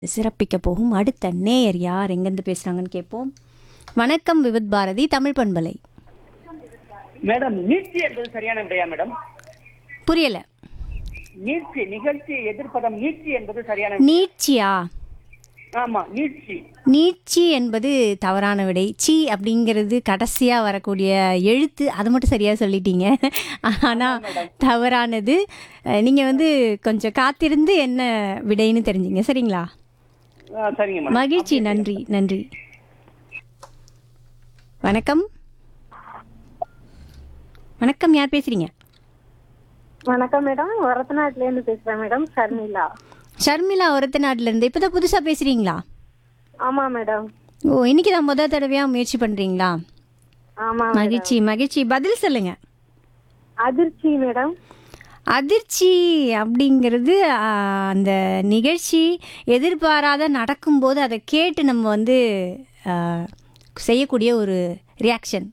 சிறப்பிக்க போகும் அடுத்த நேயர் யார் எங்கேருந்து பேசுகிறாங்கன்னு கேட்போம் வணக்கம் விவித் பாரதி தமிழ் பண்பலை மேடம் நீட்சி என்பது சரியான விடையா மேடம் புரியல நீட்சி நிகழ்ச்சி எதிர்ப்பதம் நீட்சி என்பது சரியான விடை. நீட்சியா ஆமா நீட்சி நீட்சி என்பது தவறான விடை சி அப்படிங்கிறது கடைசியாக வரக்கூடிய எழுத்து அது மட்டும் சரியாக சொல்லிட்டீங்க ஆனால் தவறானது நீங்கள் வந்து கொஞ்சம் காத்திருந்து என்ன விடைன்னு தெரிஞ்சுங்க சரிங்களா ஆ, சரிங்க மேடம் மகிழ்ச்சி நன்றி நன்றி வணக்கம் வணக்கம் யார் பேசுறீங்க வணக்கம் மேடம் வரதநாட்டுல இருந்து பேசுறேன் மேடம் ஷர்மிளா ஷர்மிளா ஒருத்த நாட்டுல இருந்து இப்பதான் புதுசா பேசுறீங்களா ஆமா மேடம் ஓ இன்னைக்கு தான் முத தடவையா முயற்சி பண்றீங்களா ஆமா மகிழ்ச்சி மகிழ்ச்சி பதில் சொல்லுங்க அதிர்ச்சி மேடம் அதிர்ச்சி அப்படிங்கிறது ஆ, அந்த நிகழ்ச்சி எதிர்பாராத நடக்கும்போது அதை கேட்டு நம்ம வந்து ஆ, செய்யக்கூடிய ஒரு ரியாக்ஷன்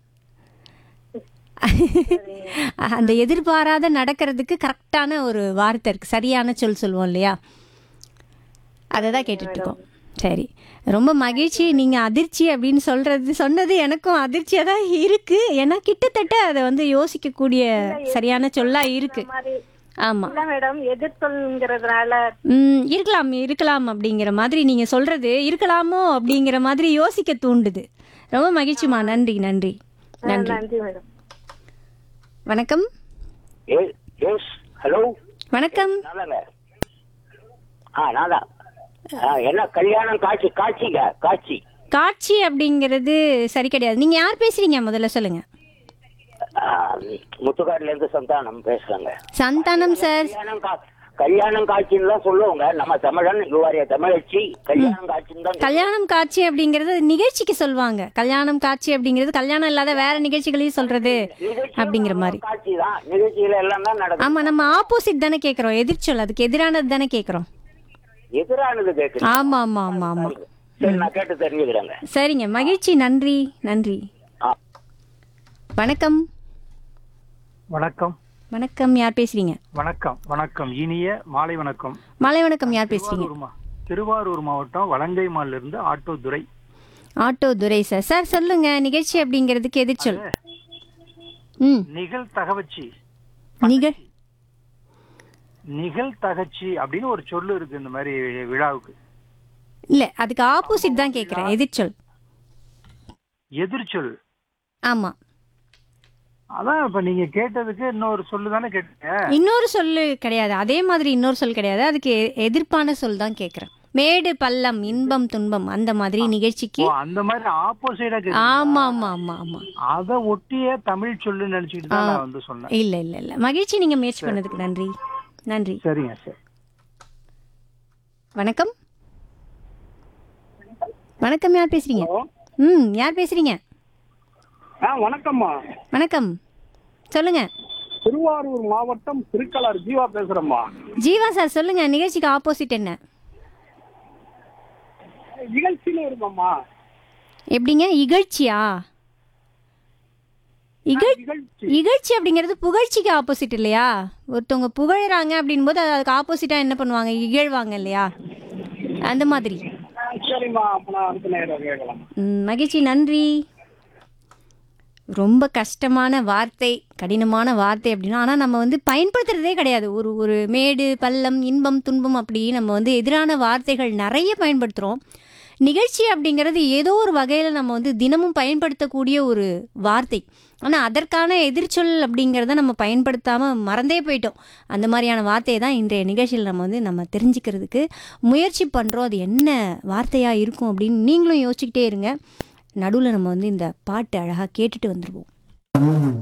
அந்த எதிர்பாராத நடக்கிறதுக்கு கரெக்டான ஒரு வார்த்தை இருக்கு சரியான சொல் சொல்லுவோம் இல்லையா அதை தான் கேட்டுட்டு இருக்கோம் சரி ரொம்ப மகிழ்ச்சி நீங்கள் அதிர்ச்சி அப்படின்னு சொல்றது சொன்னது எனக்கும் அதிர்ச்சியாக தான் இருக்கு ஏன்னா கிட்டத்தட்ட அதை வந்து யோசிக்கக்கூடிய சரியான சொல்லா இருக்கு மாதிரி ஆமாம் இல்ல மேடம் எதிர்சொல்ங்கிறதுனால ம், இருக்கலாம் இருக்கலாம் அப்படிங்கிற மாதிரி நீங்கள் சொல்றது இருக்கலாமோ அப்படிங்கிற மாதிரி யோசிக்க தூண்டுது ரொம்ப மகிழ்ச்சிமா நன்றி நன்றி நன்றி நன்றி மேடம் வணக்கம் எஸ் ஹலோ வணக்கம் நாதாங்க ஆ நாதா ஆ, என்ன கல்யாணம் காட்சி காட்சிங்க காட்சி காட்சி அப்படிங்கிறது சரி கிடையாது நீங்கள் யார் பேசுறீங்க முதல்ல சொல்லுங்க ஆ, முத்துக்காடுல இருந்து சந்தானம் பேசுறாங்க சந்தானம் சார் கல்யாணம் கா- கல்யாணம் காட்சின்னு தான் சொல்லுவாங்க நம்ம தமிழன் யுவாரிய தமிழச்சி கல்யாணம் காட்சின்னு தான் கல்யாணம் காட்சி அப்படிங்கிறது நிகழ்ச்சிக்கு சொல்லுவாங்க கல்யாணம் காட்சி அப்படிங்கிறது கல்யாணம் இல்லாத வேற நிகழ்ச்சிகளையும் சொல்றது நிகழ்ச்சியும் அப்படிங்கிற மாதிரி காட்சி தான் நிகழ்ச்சியில எல்லாம் தான் நடக்கும் ஆமா நம்ம ஆப்போசிட் தானே கேட்குறோம் எதிர்ச்சொல் அதுக்கு எதிரானது தானே கேட்குறோம் எதிரானது கேட்குது ஆமா ஆமா ஆமா ஆமா சரி நான் கேட்டு தெரிஞ்சுக்கிறேங்க சரிங்க மகிழ்ச்சி நன்றி நன்றி ஆ. வணக்கம் வணக்கம் வணக்கம் யார் பேசுறீங்க வணக்கம் வணக்கம் இனிய மாலை வணக்கம் மாலை வணக்கம் யார் பேசுறீங்க திருவாரூர் மா- திருவாரூர் மாவட்டம் வலங்கைமால்ல இருந்து auto Durai auto Durai sir sir சொல்லுங்க நிகழ்ச்சி அப்படிங்கிறதுக்கு எதிர்ச்சொல் ம் நிகழ் தகவச்சி நிகழ் நிகழ் தகச்சி அப்படின்னு ஒரு சொல்லு இருக்கு இந்த மாதிரி விழாவுக்கு இல்ல அதுக்கு ஆப்போசிட் தான் கேட்குறேன் எதிர்ச்சொல் எதிர்ச்சொல் ஆமா அதான் இப்ப நீங்க கேட்டதுக்கு இன்னொரு சொல்லு தானே கேட்டீங்க இன்னொரு சொல்லு கிடையாது அதே மாதிரி இன்னொரு சொல் கிடையாது அதுக்கு எ- எதிர்ப்பான சொல் தான் கேட்குறேன் மேடு பள்ளம் இன்பம் துன்பம் அந்த மாதிரி நிகழ்ச்சிக்கு ஓ, அந்த மாதிரி ஆப்போசிட்டா ஆமா ஆமா ஆமா ஆமா அத ஒட்டிய தமிழ் சொல்லு நினைச்சுக்கிட்டு தான் நான் வந்து சொன்னேன் இல்ல இல்ல இல்ல மகிழ்ச்சி நீங்க முயற்சி பண்ணதுக்கு நன்றி நன்றி சரிங்க சார் வணக்கம் வணக்கம் யார் பேசுறீங்க ம் யார் பேசுறீங்க ஆ வணக்கம்மா வணக்கம் சொல்லுங்க திருவாரூர் மாவட்டம் திருக்கலார் ஜீவா பேசுறேம்மா ஜீவா சார் சொல்லுங்க நிகழ்ச்சிக்கு ஆப்போசிட் என்ன நிகழ்ச்சின்னு இருக்கும்மா எப்படிங்க இகழ்ச்சியா இகழ் நிகழ்ச்சி இகழ்ச்சி அப்படிங்கிறது புகழ்ச்சிக்கு ஆப்போசிட் இல்லையா ஒருத்தவங்க புகழறாங்க அப்படின் போது அதுக்கு ஆப்போசிட்டா என்ன பண்ணுவாங்க இகழ்வாங்க இல்லையா அந்த மாதிரி ஆ, சரிம்மா அப்ப நான் அடுத்த நேரம் கேட்கலாம் ம், மகிழ்ச்சி நன்றி ரொம்ப கஷ்டமான வார்த்தை கடினமான வார்த்தை அப்படின்னா ஆனால் நம்ம வந்து பயன்படுத்துறதே கிடையாது ஒரு ஒரு மேடு பள்ளம் இன்பம் துன்பம் அப்படி நம்ம வந்து எதிரான வார்த்தைகள் நிறைய பயன்படுத்துகிறோம் நிகழ்ச்சி அப்படிங்கிறது ஏதோ ஒரு வகையில் நம்ம வந்து தினமும் பயன்படுத்தக்கூடிய ஒரு வார்த்தை ஆனால் அதற்கான எதிர்ச்சொல் அப்படிங்கிறத நம்ம பயன்படுத்தாமல் மறந்தே போயிட்டோம் அந்த மாதிரியான வார்த்தையை தான் இன்றைய நிகழ்ச்சியில் நம்ம வந்து நம்ம தெரிஞ்சுக்கிறதுக்கு முயற்சி பண்ணுறோம் அது என்ன வார்த்தையாக இருக்கும் அப்படின்னு நீங்களும் யோசிச்சுக்கிட்டே இருங்க நடுவில் நம்ம வந்து இந்த பாட்டு அழகாக கேட்டுட்டு வந்துடுவோம்